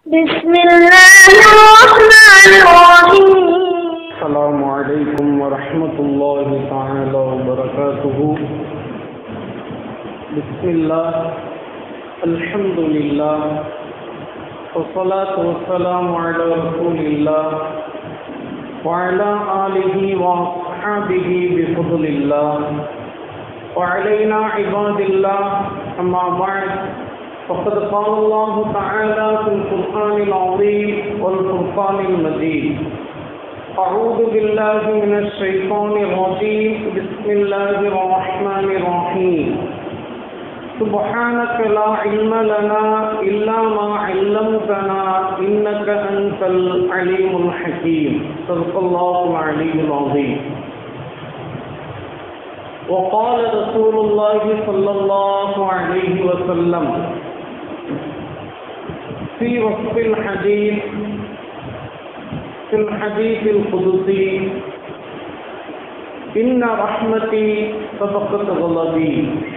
بسم الله الرحمن الرحيم السلام عليكم ورحمة الله تعالى وبركاته بسم الله الحمد لله والصلاة والسلام على رسول الله وعلى آله وأصحابه بفضل الله وعلينا عباد الله أما بعد فقد قال الله تعالى في القرآن العظيم والفرقان المجيد أعوذ بالله من الشيطان الرجيم بسم الله الرحمن الرحيم سبحانك لا علم لنا إلا ما علمتنا إنك أنت العليم الحكيم صدق الله العلي العظيم وقال رسول الله صلى الله عليه وسلم في وصف الحديث في الحديث القدسي إن رحمتي سبقت غضبي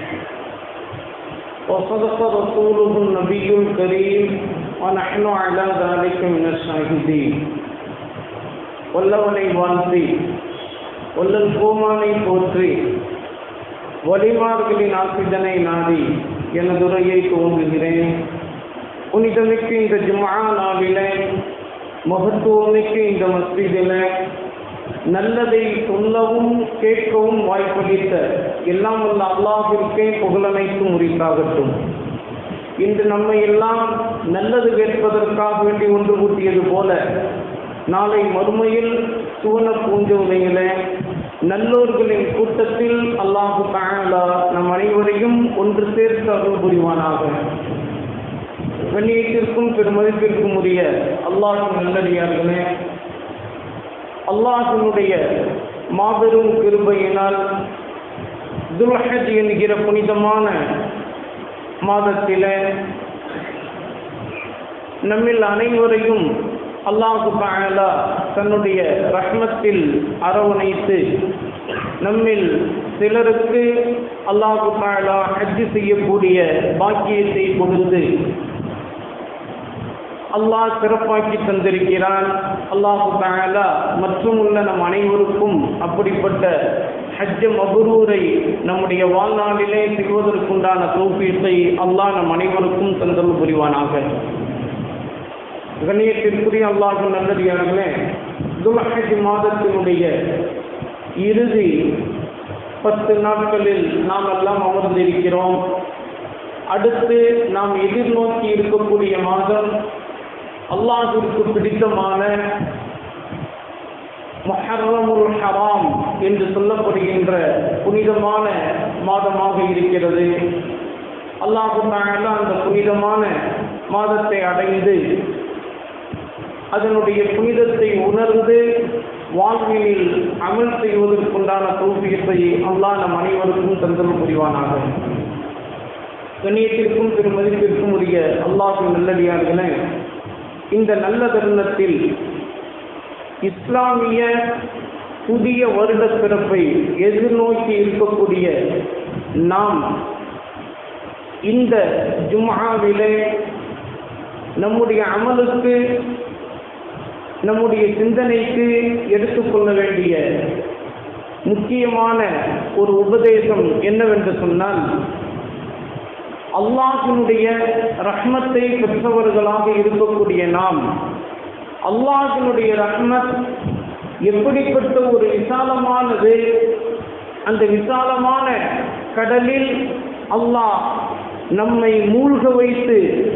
وصدق رسوله النبي الكريم ونحن على ذلك من الشاهدين வல்லவனை வாழ்த்தி வல்லல் கோமானை போற்றி வலிமார்களின் ஆசிதனை நாடி எனது உரையை துவங்குகிறேன் புனிதமிக்க இந்த ஜுமா நாளிலே மகத்துவமிக்க இந்த மஸ்ஜிதில் நல்லதை சொல்லவும் கேட்கவும் வாய்ப்பளித்த எல்லாம் வல்ல அல்லாஹிற்கே புகழனைத்து முறித்தாகட்டும் இன்று நம்மை எல்லாம் நல்லது கேட்பதற்காக வேண்டி ஒன்று கூட்டியது போல நாளை மறுமையில் சுவன பூஞ்சோலையில நல்லோர்களின் கூட்டத்தில் அல்லாஹு தாழலா நம் அனைவரையும் ஒன்று சேர்த்து அருள் புரிவானாக கண்ணியத்திற்கும் பெருமதிப்பிற்கும் உரிய அல்லாஹின் நல்லடியார்களே அல்லாஹினுடைய மாபெரும் கிருபையினால் துல்ஹஜ் என்கிற புனிதமான மாதத்திலே நம்மில் அனைவரையும் அல்லாஹு தாலா தன்னுடைய ரஹ்மத்தில் அரவணைத்து நம்மில் சிலருக்கு அல்லாஹு தாலா ஹஜ்ஜு செய்யக்கூடிய பாக்கியத்தை கொடுத்து அல்லாஹ் சிறப்பாக்கி தந்திருக்கிறான் அல்லாஹு தாலா மற்றும் உள்ள நம் அனைவருக்கும் அப்படிப்பட்ட ஹஜ்ஜ மபுரூரை நம்முடைய வாழ்நாளிலே செய்வதற்குண்டான தோப்பியத்தை அல்லாஹ் நம் அனைவருக்கும் தந்தல் புரிவானாக கண்ணியத்திற்குரிய அல்லாஹு நல்லடியார்களே துல்ஹஜ் மாதத்தினுடைய இறுதி பத்து நாட்களில் நாம் எல்லாம் அமர்ந்திருக்கிறோம் அடுத்து நாம் எதிர்நோக்கி இருக்கக்கூடிய மாதம் அல்லாஹிற்கு பிடித்தமான மொஹர்ரமுல் ஹராம் என்று சொல்லப்படுகின்ற புனிதமான மாதமாக இருக்கிறது அல்லாஹு அந்த புனிதமான மாதத்தை அடைந்து அதனுடைய புனிதத்தை உணர்ந்து வாழ்வினில் அமல் செய்வதற்குண்டான தோல்வியத்தை அல்லாஹ் நம் அனைவருக்கும் தந்தல் புரிவானாக கண்ணியத்திற்கும் பெருமதிப்பிற்கும் உரிய அல்லாஹின் நல்லடியார்களே இந்த நல்ல தருணத்தில் இஸ்லாமிய புதிய வருட பிறப்பை எதிர்நோக்கி இருக்கக்கூடிய நாம் இந்த ஜும்ஹாவிலே நம்முடைய அமலுக்கு நம்முடைய சிந்தனைக்கு எடுத்துக்கொள்ள வேண்டிய முக்கியமான ஒரு உபதேசம் என்னவென்று சொன்னால் அல்லாஹினுடைய ரஹ்மத்தை பெற்றவர்களாக இருக்கக்கூடிய நாம் அல்லாஹினுடைய ரஹ்மத் எப்படிப்பட்ட ஒரு விசாலமானது அந்த விசாலமான கடலில் அல்லாஹ் நம்மை மூழ்க வைத்து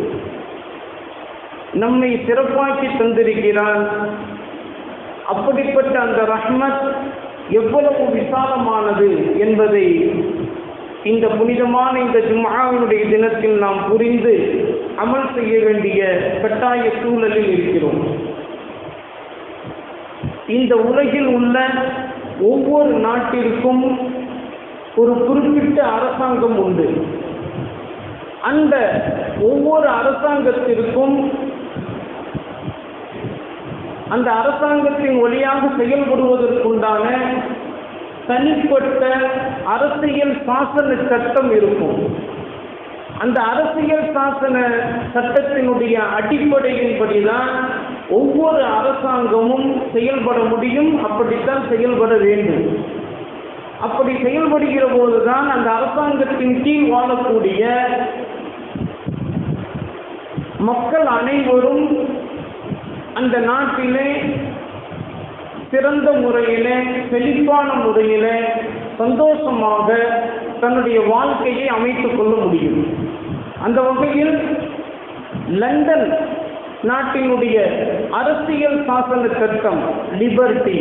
நம்மை சிறப்பாக்கி தந்திருக்கிறான் அப்படிப்பட்ட அந்த ரஹ்மத் எவ்வளவு விசாலமானது என்பதை இந்த புனிதமான இந்த ஜும்மாவினுடைய தினத்தில் நாம் புரிந்து அமல் செய்ய வேண்டிய கட்டாய சூழலில் இருக்கிறோம் இந்த உலகில் உள்ள ஒவ்வொரு நாட்டிற்கும் ஒரு குறிப்பிட்ட அரசாங்கம் உண்டு அந்த ஒவ்வொரு அரசாங்கத்திற்கும் அந்த அரசாங்கத்தின் வழியாக செயல்படுவதற்குண்டான தனிப்பட்ட அரசியல் சாசன சட்டம் இருக்கும் அந்த அரசியல் சாசன சட்டத்தினுடைய அடிப்படையின்படிதான் ஒவ்வொரு அரசாங்கமும் செயல்பட முடியும் அப்படித்தான் செயல்பட வேண்டும் அப்படி செயல்படுகிற போதுதான் அந்த அரசாங்கத்தின் கீழ் வாழக்கூடிய மக்கள் அனைவரும் அந்த நாட்டிலே சிறந்த முறையிலே செழிப்பான முறையிலே சந்தோஷமாக தன்னுடைய வாழ்க்கையை அமைத்துக் கொள்ள முடியும் அந்த வகையில் லண்டன் நாட்டினுடைய அரசியல் சாசன சட்டம் லிபர்ட்டி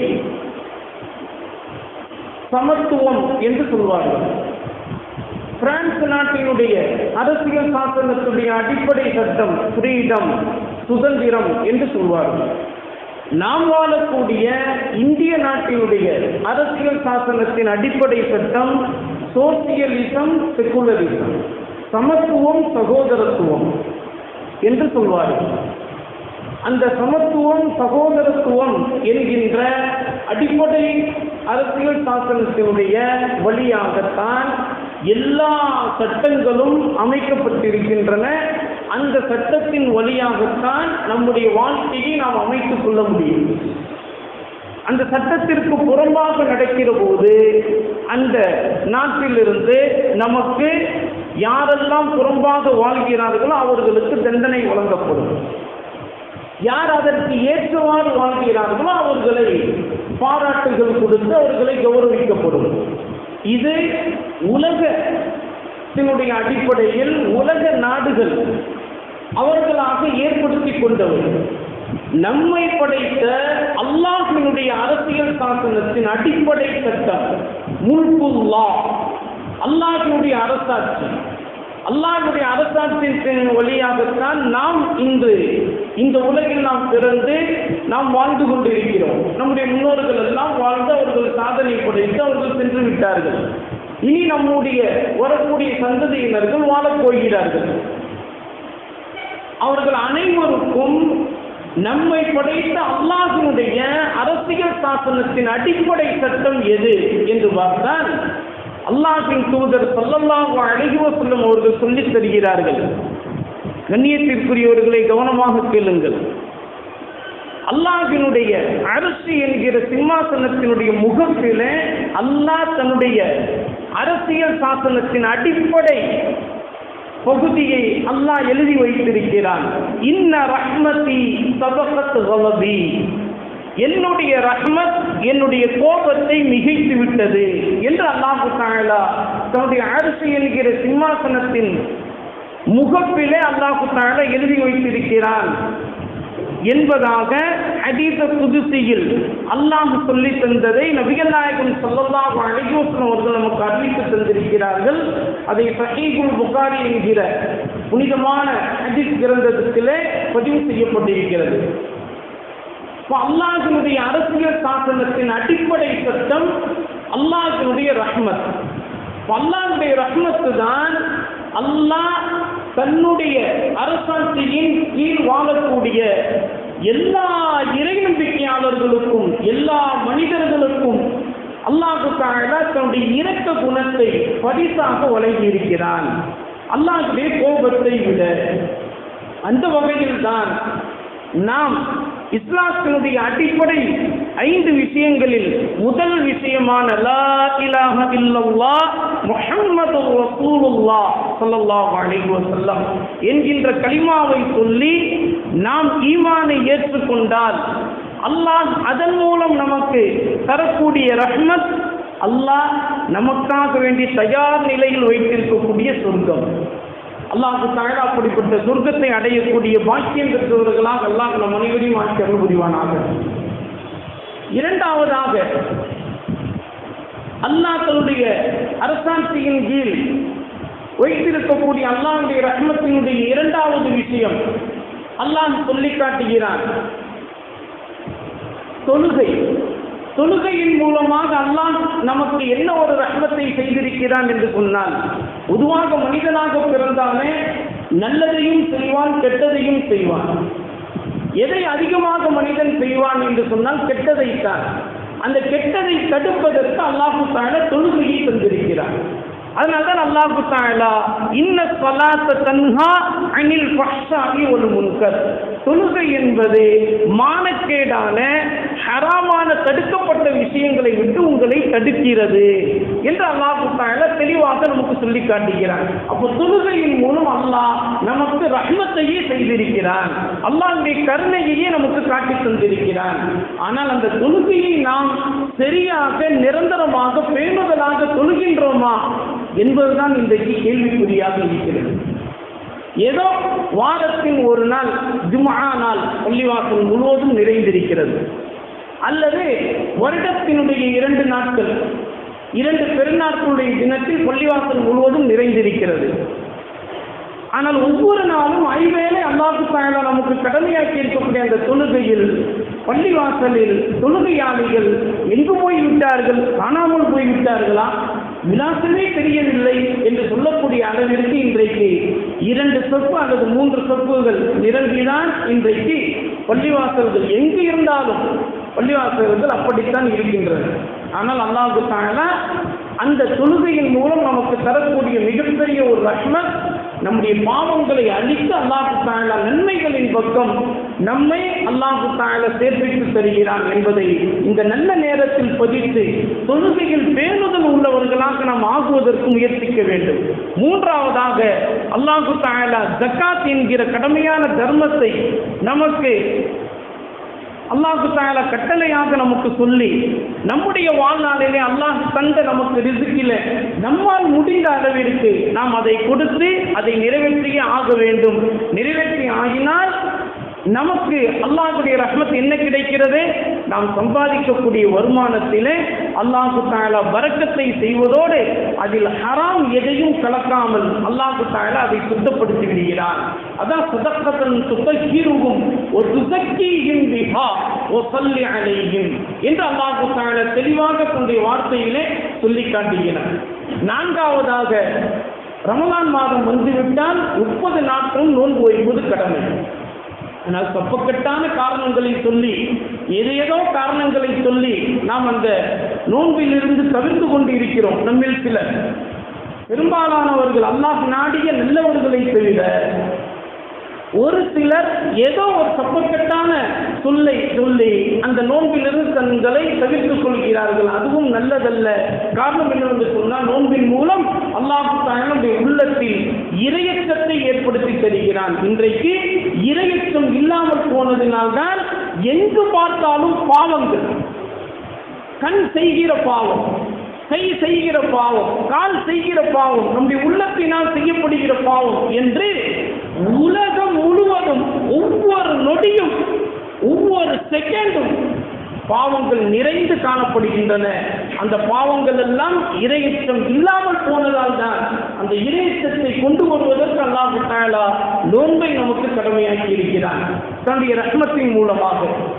சமத்துவம் என்று சொல்வார்கள் பிரான்ஸ் நாட்டினுடைய அரசியல் சாசனத்துடைய அடிப்படை சட்டம் ஃப்ரீடம் சுதந்திரம் என்று சொல்வார்கள் நாம் வாழக்கூடிய இந்திய நாட்டினுடைய அரசியல் சாசனத்தின் அடிப்படை சட்டம் சோசியலிசம் செகுலரிசம் சமத்துவம் சகோதரத்துவம் என்று சொல்வார்கள் அந்த சமத்துவம் சகோதரத்துவம் என்கின்ற அடிப்படை அரசியல் சாசனத்தினுடைய வழியாகத்தான் எல்லா சட்டங்களும் அமைக்கப்பட்டிருக்கின்றன அந்த சட்டத்தின் வழியாகத்தான் நம்முடைய வாழ்க்கையை நாம் அமைத்துக் கொள்ள முடியும் அந்த சட்டத்திற்கு புறம்பாக நடக்கிற போது அந்த நாட்டிலிருந்து நமக்கு யாரெல்லாம் புறம்பாக வாழ்கிறார்களோ அவர்களுக்கு தண்டனை வழங்கப்படும் யார் அதற்கு ஏற்றவாறு வாழ்கிறார்களோ அவர்களை பாராட்டுகள் கொடுத்து அவர்களை கௌரவிக்கப்படும் இது உலகத்தினுடைய அடிப்படையில் உலக நாடுகள் அவர்களாக ஏற்படுத்தி கொண்டவர் நம்மை படைத்த அல்லாஹினுடைய அரசியல் சாசனத்தின் அடிப்படை சட்டம் முல்குல்லா அல்லாஹினுடைய அரசாட்சி அல்லாஹுடைய அரசாட்சியின் வழியாகத்தான் நாம் இன்று இந்த உலகில் நாம் பிறந்து நாம் வாழ்ந்து கொண்டிருக்கிறோம் நம்முடைய முன்னோர்கள் எல்லாம் வாழ்ந்து அவர்கள் சாதனை படைத்து அவர்கள் சென்று விட்டார்கள் இனி நம்முடைய வரக்கூடிய சந்ததியினர்கள் வாழப் போகிறார்கள் அவர்கள் அனைவருக்கும் நம்மை படைத்த அல்லாஹினுடைய அரசியல் சாசனத்தின் அடிப்படை சட்டம் எது என்று பார்த்தால் அல்லாஹின் தூதர் சல்லல்லாஹு அலைஹி வஸல்லம் அவர்கள் சொல்லித் தருகிறார்கள் கண்ணியத்திற்குரியவர்களை கவனமாக கேளுங்கள் அல்லாஹினுடைய அரசு என்கிற சிம்மாசனத்தினுடைய முகத்திலே அல்லாஹ் தன்னுடைய அரசியல் சாசனத்தின் அடிப்படை பகுதியை அல்லாஹ் எழுதி வைத்திருக்கிறான் இன்ன ரஹ்மதி சபகத் கலபி என்னுடைய ரஹ்மத் என்னுடைய கோபத்தை மிகைத்து விட்டது என்று அல்லாஹு தாலா தன்னுடைய அரசு என்கிற சிம்மாசனத்தின் முகப்பிலே அல்லாஹு தாலா எழுதி வைத்திருக்கிறான் என்பதாக ஹதீஸ குதுசியில் அல்லாஹ் சொல்லி தந்ததை நபிகள் நாயகம் ஸல்லல்லாஹு அலைஹி வஸல்லம் அவர்கள் நமக்கு அறிவித்து தந்திருக்கிறார்கள் அதை சஹீஹுல் புகாரி என்கிற புனிதமான ஹதீஸ் கிரந்தத்திலே பதிவு செய்யப்பட்டிருக்கிறது இப்போ அல்லாஹினுடைய அரசியல் சாசனத்தின் அடிப்படை சட்டம் அல்லாஹினுடைய ரஹ்மத் இப்போ அல்லாஹுடைய ரஹ்மத்து தான் அல்லாஹ் தன்னுடைய அரசாட்சியின் கீழ் வாழக்கூடிய எல்லா இறை நம்பிக்கையாளர்களுக்கும் எல்லா மனிதர்களுக்கும் அல்லாஹு தாலா தன்னுடைய இரக்க குணத்தை பரிசாக வழங்கி இருக்கிறான் அல்லாஹுடைய கோபத்தை விட அந்த வகையில் தான் நாம் இஸ்லாத்தினுடைய அடிப்படை ஐந்து விஷயங்களில் முதல் விஷயமான லா இலாஹ இல்லல்லாஹ் முஹம்மது ரசூலுல்லாஹ் ஸல்லல்லாஹு அலைஹி வஸல்லம் என்கின்ற கலிமாவை சொல்லி நாம் ஈமானை ஏற்றுக்கொண்டால் அல்லாஹ் அதன் மூலம் நமக்கு தரக்கூடிய ரஹ்மத் அல்லாஹ் நமக்காக வேண்டி தயார் நிலையில் வைத்திருக்கக்கூடிய சொர்க்கம் அல்லாஹு தாழ அப்படிப்பட்ட சொர்க்கத்தை அடையக்கூடிய பாக்கியம் பெற்றவர்களாக அல்லாஹ் நம் அனைவரையும் ஆட்சி அருள் புரிவானாக இரண்டாவதாக அல்லாஹ் தன்னுடைய அரசாட்சியின் கீழ் வைத்திருக்கக்கூடிய அல்லாஹுடைய ரஹ்மத்தினுடைய இரண்டாவது விஷயம் அல்லாஹ் சொல்லி காட்டுகிறான் தொழுகை தொழுகையின் மூலமாக அல்லாஹ் நமக்கு என்ன ஒரு ரஹ்மத்தை செய்திருக்கிறான் என்று சொன்னால் பொதுவாக மனிதனாக பிறந்தாலே நல்லதையும் செய்வான் கெட்டதையும் செய்வான் எதை அதிகமாக மனிதன் செய்வான் என்று சொன்னால் கெட்டதைத்தான் அந்த கெட்டதை தடுப்பதற்கு அல்லாஹு தால தொழுகையை தந்திருக்கிறான் அதனால தான் அல்லாஹு தாலா இன்ன ஸலாத்த தன்ஹா அனில் ஃபஹ்ஷாஇ வல் முன்கர் தொழுகை என்பது மானக்கேடான ஹராமான தடுக்கப்பட்ட விஷயங்களை விட்டு உங்களை தடுக்கிறது என்று அல்லாஹு தாலா தெளிவாக நமக்கு சொல்லி காட்டுகிறான் அப்போ தொழுகையின் மூலம் அல்லாஹ் நமக்கு ரஹ்மத்தையே செய்திருக்கிறான் அல்லாஹ்வுடைய கருணையையே நமக்கு காட்டி தந்திருக்கிறான் ஆனால் அந்த தொழுகையை நாம் சரியாக நிரந்தரமாக பேணுதலாக தொழுகின்றோமா என்பதுதான் இன்றைக்கு கேள்விக்குறியாக இருக்கிறது ஏதோ வாரத்தின் ஒரு நாள் ஜும்ஆ நாள் பள்ளிவாசல் முழுவதும் நிறைந்திருக்கிறது அல்லது வருடத்தினுடைய இரண்டு நாட்கள் இரண்டு பெருநாட்களுடைய தினத்தில் பள்ளிவாசல் முழுவதும் நிறைந்திருக்கிறது ஆனால் ஒவ்வொரு நாளும் ஐவேளை அல்லாஹு தாயலா நமக்கு கடமையாக்கி இருக்கக்கூடிய அந்த தொழுகையில் பள்ளிவாசலில் தொழுகையாளிகள் எங்கு போய் விட்டார்கள் காணாமல் போய் விட்டார்களா விலாசமே தெரியவில்லை என்று சொல்லக்கூடிய அளவிற்கு இன்றைக்கு இரண்டு சொப்பு அல்லது மூன்று சொப்புகள் நிரம்பிதான் இன்றைக்கு பள்ளிவாசல்கள் எங்கு இருந்தாலும் பள்ளிவாசல்கள் அப்படித்தான் இருக்கின்றது ஆனால் அல்லாஹு தாயலா அந்த தொழுகையின் மூலம் நமக்கு தரக்கூடிய மிகப்பெரிய ஒரு ரஹ்மத் நம்முடைய பாவங்களை அழித்து அல்லாஹு தாயலா நன்மைகளின் பக்கம் நம்மை அல்லாஹு தாயலா சேர்ப்பித்து தருகிறான் என்பதை இந்த நல்ல நேரத்தில் பதித்து தொழுகையில் பேணுதல் உள்ளவர்களாக நாம் ஆகுவதற்கு முயற்சிக்க வேண்டும் மூன்றாவதாக அல்லாஹு தாயலா ஜக்காத் என்கிற கடமையான தர்மத்தை நமக்கு அல்லாஹு தாயால கட்டளையாக நமக்கு சொல்லி நம்முடைய வாழ்நாளிலே அல்லாஹ் தந்த நமக்கு ரிசுக்கில நம்மால் முடிந்த அளவிற்கு நாம் அதை கொடுத்து அதை நிறைவேற்றியே ஆக வேண்டும் நிறைவேற்றி ஆகினால் நமக்கு அல்லாஹுடைய ரஹ்மத் என்ன கிடைக்கிறது நாம் சம்பாதிக்கக்கூடிய வருமானத்திலே அல்லாஹு தாலா பறக்கத்தை செய்வதோடு அதில் ஹராம் எதையும் கலக்காமல் அல்லாஹு தாலா அதை சுத்தப்படுத்தி விடுகிறார் அதான் சுதக்கத்தன் சுத்தகீருகும் ஒரு துசக்கியும் பிஹா ஓ சொல்லி அலையும் என்று அல்லாஹு தாலா தெளிவாக தன்னுடைய வார்த்தையிலே சொல்லி காட்டுகிறார் நான்காவதாக ரமலான் மாதம் வந்துவிட்டால் முப்பது நாட்களும் நோன்பு வைப்பது கடமை ஆனால் தப்பக்கட்டான காரணங்களை சொல்லி ஏதேதோ காரணங்களை சொல்லி நாம் அந்த நோன்பிலிருந்து தவிர்த்து கொண்டு இருக்கிறோம் நம்மில் சிலர் பெரும்பாலானவர்கள் அல்லாஹ் நாடிய நல்லவர்களை தவிர ஒரு சிலர் ஏதோ ஒரு தப்பக்கட்டான சொல்லை சொல்லி அந்த நோன்பிலிருந்து தங்களை தவிர்த்துக் கொள்கிறார்கள் அதுவும் நல்லதல்ல காரணம் என்னவென்று சொன்னால் நோன்பின் மூலம் அல்லாஹு தாயனுடைய உள்ளத்தில் இரையச்சத்தை ஏற்படுத்தி தருகிறான் இன்றைக்கு இரையச்சம் இல்லாமல் போனதினால்தான் எங்கு பார்த்தாலும் பாவங்கள் கண் செய்கிற பாவம் கை செய்கிற பாவம் கால் செய்கிற பாவம் நம்முடைய உள்ளத்தினால் செய்யப்படுகிற பாவம் என்று உலகம் முழுவதும் ஒவ்வொரு நொடியும் ஒவ்வொரு செகண்டும் பாவங்கள் நிறைந்து காணப்படுகின்றன அந்த பாவங்கள் எல்லாம் இரையச்சம் இல்லாமல் போனதால் தான் அந்த இரையச்சத்தை கொண்டு வருவதற்கு அல்லாஹு தாலா நோன்பை நமக்கு கடமையாக்கி இருக்கிறான் தன்னுடைய ரத்னத்தின் மூலமாக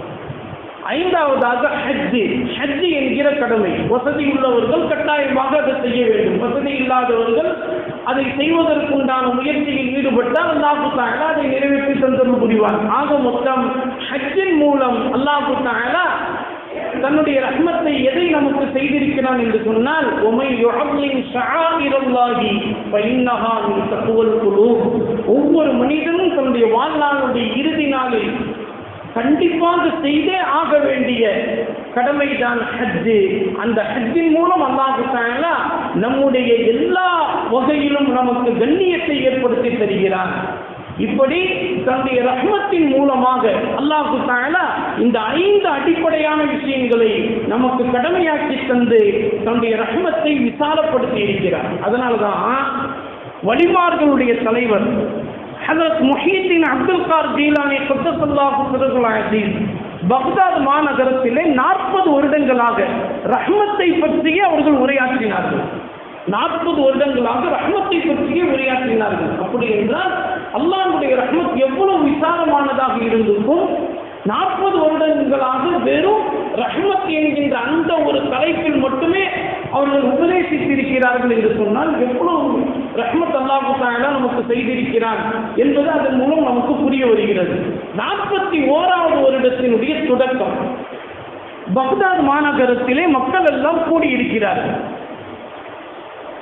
ஐந்தாவதாக ஹஜ்ஜு ஹஜ்ஜு என்கிற கடமை வசதி உள்ளவர்கள் கட்டாயமாக அதை செய்ய வேண்டும் வசதி இல்லாதவர்கள் அதை செய்வதற்குண்டான முயற்சியில் ஈடுபட்டால் அல்லாஹு தாலா அதை நிறைவேற்றி தந்தரும் புரிவார் ஆக மொத்தம் ஹஜ்ஜின் மூலம் அல்லாஹு தாலா தன்னுடைய ரஹ்மத்தை எதை நமக்கு செய்திருக்கிறான் என்று சொன்னால் உமை யுஅல்லிம் ஷஆஇரல்லாஹி ஃபஇன்னஹா மின் தக்வல் குலூப் ஒவ்வொரு மனிதனும் தன்னுடைய வாழ்நாளுடைய இறுதி நாளில் கண்டிப்பாக செய்தே ஆக வேண்டிய கடமைதான் ஹஜ்ஜு அந்த ஹஜ்ஜின் மூலம் அல்லாஹு தாலா நம்முடைய எல்லா வகையிலும் நமக்கு கண்ணியத்தை ஏற்படுத்தி தருகிறான் இப்படி தன்னுடைய ரஹ்மத்தின் மூலமாக அல்லாஹு தாலா இந்த ஐந்து அடிப்படையான விஷயங்களை நமக்கு கடமையாக்கி தந்து தன்னுடைய ரஹ்மத்தை விசாலப்படுத்தி இருக்கிறார் அதனால்தான் வழிமார்களுடைய தலைவர் Hazrat Muhiyuddin Abdul Qadir Jilani குத்தசல்லாஹு சிறுகுல் அசீஸ் பக்தாத் மாநகரத்திலே நாற்பது வருடங்களாக ரஹ்மத்தை பற்றியே அவர்கள் உரையாற்றினார்கள் நாற்பது வருடங்களாக ரஹ்மத்தை பற்றியே உரையாற்றினார்கள் அப்படி என்றால் அல்லாஹ்வுடைய ரஹ்மத் எவ்வளவு விசாலமானதாக இருந்திருக்கும் நாற்பது வருடங்களாக வெறும் ரஹ்மத் என்கின்ற அந்த ஒரு தலைப்பில் மட்டுமே அவர்கள் உபதேசித்திருக்கிறார்கள் என்று சொன்னால் எவ்வளவு ரஹ்மத் அல்லாஹு தாலா நமக்கு செய்திருக்கிறான் என்பது அதன் மூலம் நமக்கு புரிய வருகிறது நாற்பத்தி ஓராவது வருடத்தினுடைய தொடக்கம் பக்தாத் மாநகரத்திலே மக்கள் எல்லாம் கூடியிருக்கிறார்கள்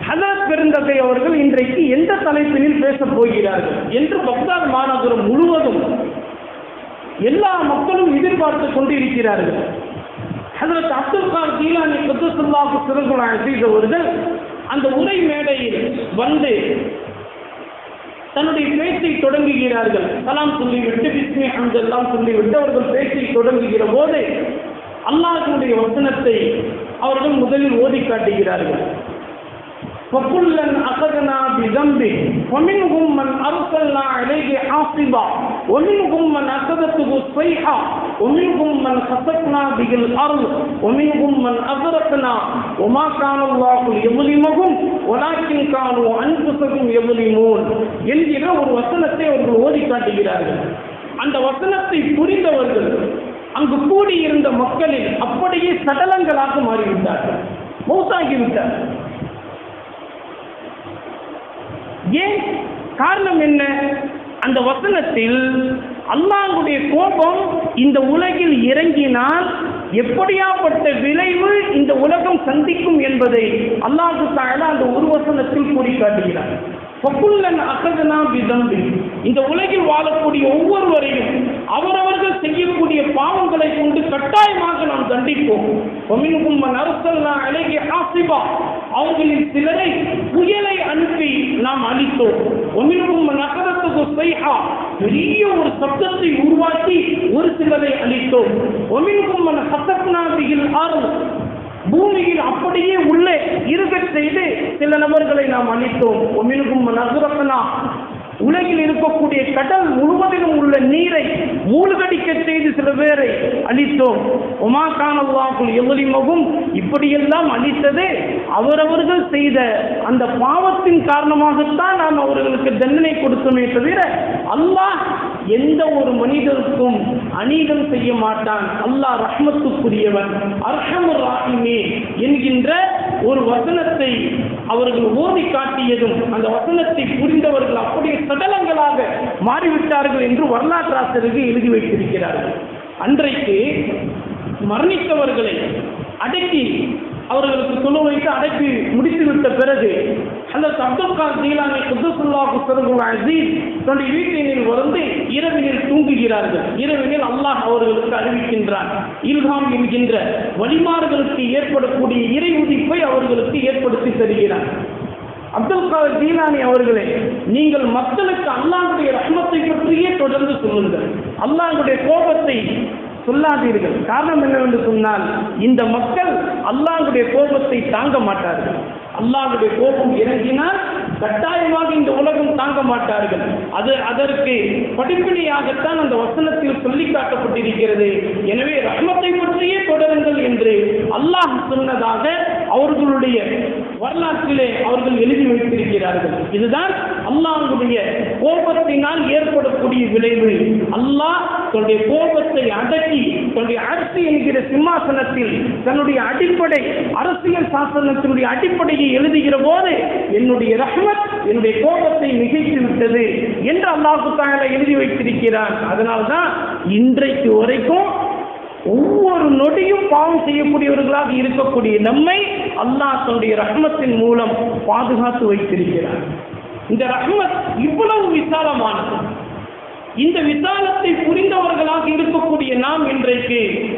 ஹதரத் பெருந்தகை அவர்கள் இன்றைக்கு எந்த தலைப்பினில் பேசப் போகிறார்கள் என்று பக்தாத் மாநகரம் முழுவதும் எல்லா மக்களும் எதிர்பார்த்து கொண்டு இருக்கிறார்கள் ஹதரத் அப்துல் கார் ஜீலானி குத்துசுல்லாஹு சிறகுல் அசீஸ் அவர்கள் அந்த உரை மேடையில் வந்து தன்னுடைய பேச்சை தொடங்குகிறார்கள் சலாம் சொல்லிவிட்டு பிஸ்மி அந்தெல்லாம் சொல்லிவிட்டு அவர்கள் பேச்சை தொடங்குகிற போது அல்லாஹினுடைய வசனத்தை அவர்கள் முதலில் ஓதி காட்டுகிறார்கள் وكلا أخذنا بذنبه ومنهم من أرسلنا عليه حاصبا ومنهم من أخذته الصيحة ومنهم من خسفنا به الأرض ومنهم من أغرقنا وما كان الله ليظلمهم ولكن كانوا أنفسهم يظلمون என்கிற ஒரு வசனத்தை அவர்கள் ஓதி காட்டுகிறார்கள் அந்த வசனத்தை புரிந்தவர்கள் அங்கு கூடியிருந்த மக்களில் அப்படியே சடலங்களாக மாறிவிட்டார்கள் மௌத்தாகிவிட்டார்கள் ஏன் காரணம் என்ன அந்த வசனத்தில் அல்லாஹ்வுடைய கோபம் இந்த உலகில் இறங்கினால் எப்படியாப்பட்ட விளைவு இந்த உலகம் சந்திக்கும் என்பதை அல்லாஹு தாலா அந்த ஒரு வசனத்தில் கூறி காட்டுகிறார் ஃபகுல்லன் அகதனா பிதம்பி இந்த உலகில் வாழக்கூடிய ஒவ்வொருவரையும் அவரவர்கள் செய்யக்கூடிய பாவங்களை கொண்டு கட்டாயமாக நாம் தண்டிப்போம் ஒமின்கும் மன் அரசல்லா அழகிய ஆசிபா அவர்களில் சிலரை புயலை அனுப்பி நாம் அளித்தோம் ஒமின்கும் மன் அகதத்துக்கு செய்ஹா பெரிய ஒரு சப்தத்தை உருவாக்கி ஒரு சிலரை அளித்தோம் ஒமின்கும் மன் ஹசப்னா பிகில் ஆறு பூமியில் அப்படியே உள்ளே இருக்கச் செய்து சில நபர்களை நாம் அளித்தோம் ஒமினுக்கும் நசுரப்பனா உலகில் இருக்கக்கூடிய கடல் முழுவதிலும் உள்ள நீரை மூழ்கடிக்க செய்து சில பேரை அளித்தோம் உமா காணல்லாக்குள் எவ்வளிமகும் இப்படியெல்லாம் அளித்தது அவரவர்கள் செய்த அந்த பாவத்தின் காரணமாகத்தான் நாம் அவர்களுக்கு தண்டனை கொடுத்தோமே தவிர அல்லாஹ் எந்த ஒரு மனிதருக்கும் அநீதம் செய்ய மாட்டான் அல்லாஹ் ரஹ்மத்துக்குரியவன் அர்ஹமுர் ராஹிமே என்கின்ற ஒரு வசனத்தை அவர்கள் ஓதி காட்டியதும் அந்த வசனத்தை புரிந்தவர்கள் அப்படியே சடலங்களாக மாறிவிட்டார்கள் என்று வரலாற்று ஆசிரியர்கள் எழுதி வைத்திருக்கிறார்கள் அன்றைக்கு மரணித்தவர்களை அடக்கி அவர்களுக்கு தொழு வைத்து அடக்கி முடித்துவிட்ட பிறகு அந்த அப்துல் கார் ஜீலானி குத்துசுல்லாஹு சருகுல் அசீஸ் தன்னுடைய வீட்டினில் வந்து இரவினில் தூங்குகிறார்கள் இரவினில் அல்லாஹ் அவர்களுக்கு அறிவிக்கின்றான் இல்ஹாம் என்கின்ற வழிமார்களுக்கு ஏற்படக்கூடிய இறை உதிப்பை அவர்களுக்கு ஏற்படுத்தி தருகிறான் அப்துல் காதர் ஜீலானி அவர்களே நீங்கள் மக்களுக்கு அல்லாஹுடைய ரஹ்மத்தை பற்றியே தொடர்ந்து சொல்லுங்கள் அல்லாஹுடைய கோபத்தை சொல்லாதீர்கள் காரணம் என்னவென்று சொன்னால் இந்த மக்கள் அல்லாஹுடைய கோபத்தை தாங்க மாட்டார்கள் அல்லாஹுடைய கோபம் இறங்கினால் கட்டாயமாக இந்த உலகம் தாங்க மாட்டார்கள் அது அதற்கு படிப்பினையாகத்தான் அந்த வசனத்தில் சொல்லி காட்டப்பட்டிருக்கிறது எனவே ரஹ்மத்தை பற்றியே தொடருங்கள் என்று அல்லாஹ் சொன்னதாக அவர்களுடைய வரலாற்றிலே அவர்கள் எழுதி வைத்திருக்கிறார்கள் இதுதான் அல்லாஹுடைய கோபத்தினால் ஏற்படக்கூடிய விளைவு அல்லாஹ் தன்னுடைய கோபத்தை அடக்கி தன்னுடைய அரசு என்கிற சிம்மாசனத்தில் தன்னுடைய அடிப்படை அரசியல் சாசனத்தினுடைய அடிப்படையை எழுதுகிற போது என்னுடைய ரஹ்மத் என்னுடைய கோபத்தை மிகைத்து விட்டது என்று அல்லாஹு தாயால எழுதி வைத்திருக்கிறான் அதனால்தான் இன்றைக்கு வரைக்கும் ஒவ்வொரு நொடியும் பாவம் செய்யக்கூடியவர்களாக இருக்கக்கூடிய நம்மை அல்லாஹ் தன்னுடைய ரஹ்மத்தின் மூலம் பாதுகாத்து வைத்திருக்கிறார் இந்த ரஹ்மத் இவ்வளவு விசாலமானது இந்த விசாலத்தை புரிந்தவர்களாக இருக்கக்கூடிய நாம் இன்றைக்கு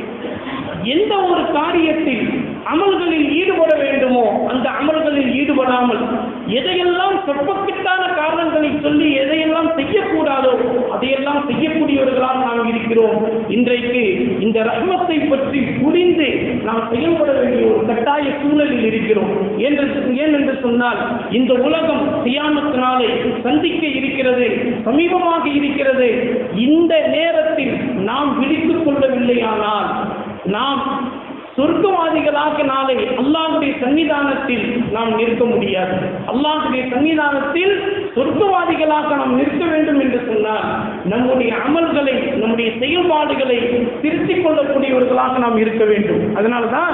எந்த ஒரு காரியத்தில் அமல்களில் ஈடுபட வேண்டுமோ அந்த அமல்களில் ஈடுபடாமல் எதையெல்லாம் சொற்பக்கிட்டான காரணங்களை சொல்லி எதையெல்லாம் செய்யக்கூடாதோ அதையெல்லாம் செய்யக்கூடியவர்களாக நாம் இருக்கிறோம் இன்றைக்கு இந்த ரஹ்மத்தை பற்றி புரிந்து நாம் செயல்பட வேண்டிய ஒரு கட்டாய சூழலில் இருக்கிறோம் என்று ஏன் என்று சொன்னால் இந்த உலகம் சியாமத்து நாளை சந்திக்க இருக்கிறது சமீபமாக இருக்கிறது இந்த நேரத்தில் நாம் விழித்துக் கொள்ளவில்லையானால் நாம் சொர்க்கவாதிகளாக நாளை அல்லாஹுடைய சன்னிதானத்தில் நாம் நிற்க முடியாது அல்லாஹுடைய சன்னிதானத்தில் சொர்க்கவாதிகளாக நாம் நிற்க வேண்டும் என்று சொன்னால் நம்முடைய அமல்களை நம்முடைய செயல்பாடுகளை திருத்திக் கொள்ளக்கூடியவர்களாக நாம் இருக்க வேண்டும் அதனால தான்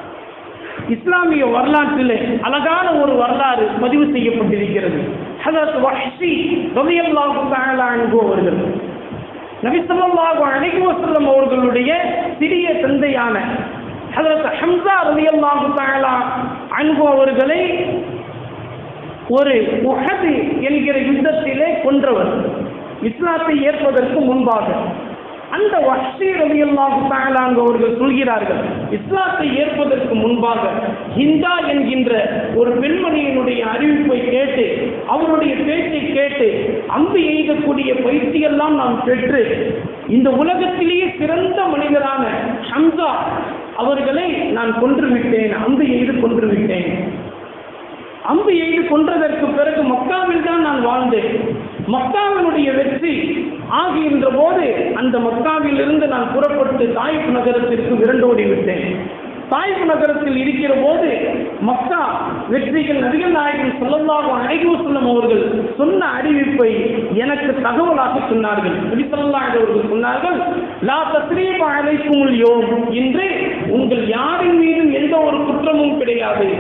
இஸ்லாமிய வரலாற்றிலே அழகான ஒரு வரலாறு பதிவு செய்யப்பட்டிருக்கிறது ஹதரத் வஹ்ஷி ரலியல்லாஹு தஆலா அன்ஹு அவர்கள் நபி ஸல்லல்லாஹு அலைஹி வஸல்லம் அவர்களுடைய சிறிய தந்தையான ஹதரத் ஹம்சா ரலியல்லாஹு தஆலா அன்ஹு அவர்களை ஒரு உஹது என்கிற யுத்தத்திலே கொன்றவர் இஸ்லாத்தை ஏற்பதற்கு முன்பாக அந்த வஹ்ஷி ரலியல்லாஹு தஆலா அவர்கள் சொல்கிறார்கள் இஸ்லாத்தை ஏற்பதற்கு முன்பாக ஹிந்தா என்கின்ற ஒரு பெண்மணியினுடைய அறிவிப்பை கேட்டு அவருடைய பேச்சை கேட்டு அம்பு எய்தக்கூடிய பயிற்சியெல்லாம் நாம் பெற்று இந்த உலகத்திலேயே சிறந்த மனிதரான ஹம்சா அவர்களை நான் கொன்று விட்டேன் அம்பு எய்து கொன்று விட்டேன் அம்பு எய்து கொன்றதற்கு பிறகு மக்காவில் தான் நான் வாழ்ந்தேன் மக்காவினுடைய வெற்றி ஆகின்ற போது அந்த மக்காவிலிருந்து நான் புறப்பட்டு தாயிப் நகரத்திற்கு விரண்டோடி விட்டேன் தாயிப் நகரத்தில் இருக்கிற போது மக்கா வெற்றிகள் நபிகள் நாயகன் சொல்லல்லாஹு அலைஹி வஸல்லம் அவர்கள் சொன்ன அறிவிப்பை எனக்கு தகவலாக சொன்னார்கள் நபி ஸல்லல்லாஹு அலைஹி அவர்கள் சொன்னார்கள் லா தஸ்ரீப அலைக்குமுல் யோம் இன்று உங்கள் யாரின் மீதும் எந்த ஒரு குற்றமும் கிடையாது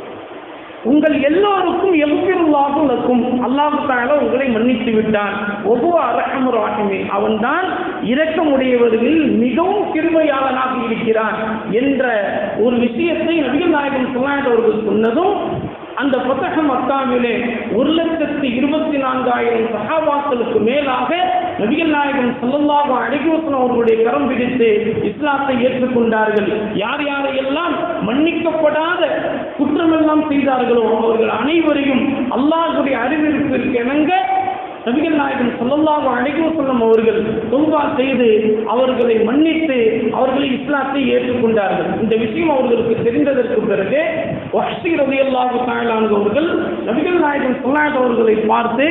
உங்கள் எல்லோருக்கும் எவ்வளவு இருக்கும் அல்லாஹு தாலா உங்களை மன்னித்து விட்டான் ஒவ்வொரு அரகம் ராகிமே அவன்தான் இரக்கமுடையவர்களில் மிகவும் கிருபையாளனாக இருக்கிறான் என்ற ஒரு விஷயத்தை நபிகள் நாயகம் சொல்லாத அவர்கள் சொன்னதும் அந்த புத்தக மக்காவிலே ஒரு லட்சத்தி இருபத்தி நான்காயிரம் சகாபாக்களுக்கு மேலாக நபிகள் நாயகம் சொல்லல்லாக அழகிவசனம் அவர்களுடைய கரம் பிடித்து இஸ்லாத்தை ஏற்றுக்கொண்டார்கள் யார் யாரையெல்லாம் மன்னிக்கப்படாத குற்றமெல்லாம் செய்தார்களோ அவர்கள் அனைவரையும் அல்லாஹுடைய அறிவிப்பிற்கு இணங்க நபிகள் நாயகம் சொல்லல்லாஹு அலைஹி வஸல்லம் அவர்கள் தொழுகா செய்து அவர்களை மன்னித்து அவர்களை இஸ்லாத்தை ஏற்றுக்கொண்டார்கள் இந்த விஷயம் அவர்களுக்கு தெரிந்ததற்கு பிறகு வஹ்ஷி ரலியல்லாஹு தஆலா அவர்கள் நபிகள் நாயகம் ஸல்லல்லாஹு அவர்களை பார்த்து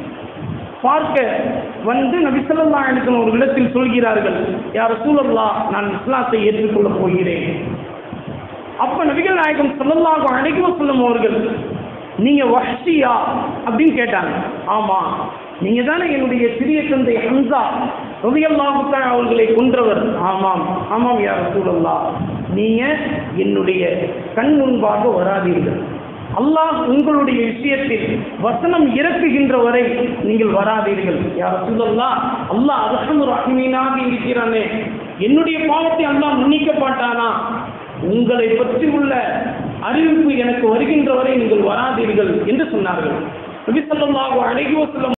பார்க்க வந்து நபி ஸல்லல்லாஹு அலைஹி வஸல்லம் அவர்களிடத்தில் சொல்கிறார்கள் யார் ரசூலல்லாஹ் நான் இஸ்லாத்தை ஏற்றுக்கொள்ளப் போகிறேன் அப்ப நபிகள் நாயகம் ஸல்லல்லாஹு அலைஹி வஸல்லம் அவர்கள் நீங்க வஹ்ஷியா அப்படின்னு கேட்டாங்க ஆமா நீங்க தானே என்னுடைய சிறிய தந்தை ஹம்சா ரலியல்லாஹு தஆலா அவர்களை கொன்றவர் ஆமாம் ஆமாம் யா ரசூலல்லாஹ் நீங்க என்னுடைய கண் முன்பாக வராதீர்கள் அல்லாஹ் உங்களுடைய விஷயத்தில் வசனம் இறக்குகின்ற வரை நீங்கள் வராதீர்கள் யார் ரசூலல்லாஹ் அல்லாஹ் அரசு ரஹீமீனாக இருக்கிறானே என்னுடைய பாவத்தை அல்லாஹ் மன்னிக்க மாட்டானா உங்களை பற்றி உள்ள அறிவிப்பு எனக்கு வருகின்ற வரை நீங்கள் வராதீர்கள் என்று சொன்னார்கள் நபி ஸல்லல்லாஹு அலைஹி வஸல்லம்